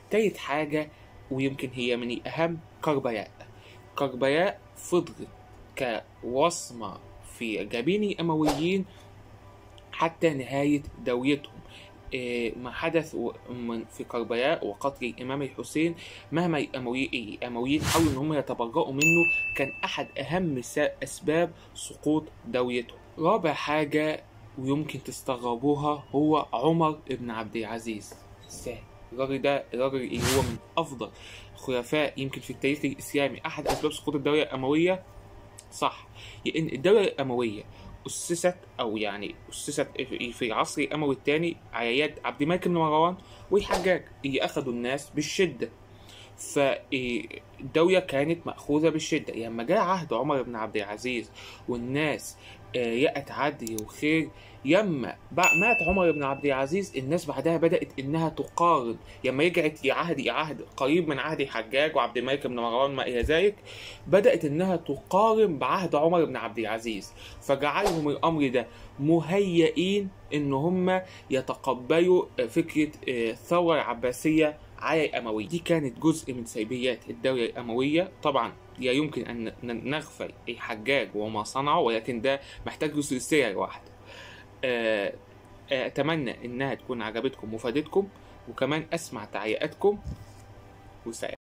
تالت حاجة ويمكن هي من الأهم كربلاء كربلاء فضلت كوصمة في جبين الأمويين حتى نهاية دولتهم إيه، ما حدث و- من- في كربلاء وقتل الإمام الحسين مهما الأموي- الأمويين حاولوا إن هم يتبرؤوا منه كان أحد أهم س- أسباب سقوط دولتهم رابع حاجة ويمكن تستغربوها هو عمر بن عبد العزيز ازاي الراجل ده الراجل اللي هو من أفضل خلفاء يمكن في التاريخ الإسلامي أحد أسباب سقوط الدولة الأموية صح لأن الدولة الأموية أسست أو يعني أسست في العصر الأموي الثاني على يد عبد الملك بن مروان والحجاج اللي أخذوا الناس بالشدة فالدولة كانت مأخوذة بالشدة لما جاء عهد عمر بن عبد العزيز والناس آه، لقت عدل وخير يما بعد مات عمر بن عبد العزيز الناس بعدها بدأت إنها تقارن لما رجعت لعهد عهد قريب من عهد الحجاج وعبد الملك بن مروان ما إلى ذلك بدأت إنها تقارن بعهد عمر بن عبد العزيز فجعلهم الأمر ده مهيئين إن هم يتقبلوا فكرة آه، الثورة العباسية على الأموي دي كانت جزء من سلبيات الدولة الأموية طبعا لا يمكن أن ن- نغفل الحجاج وما صنعه ولكن ده محتاج له سلسلة لوحده آه، آه، أتمنى إنها تكون عجبتكم وفادتكم وكمان أسمع تعليقاتكم وسلام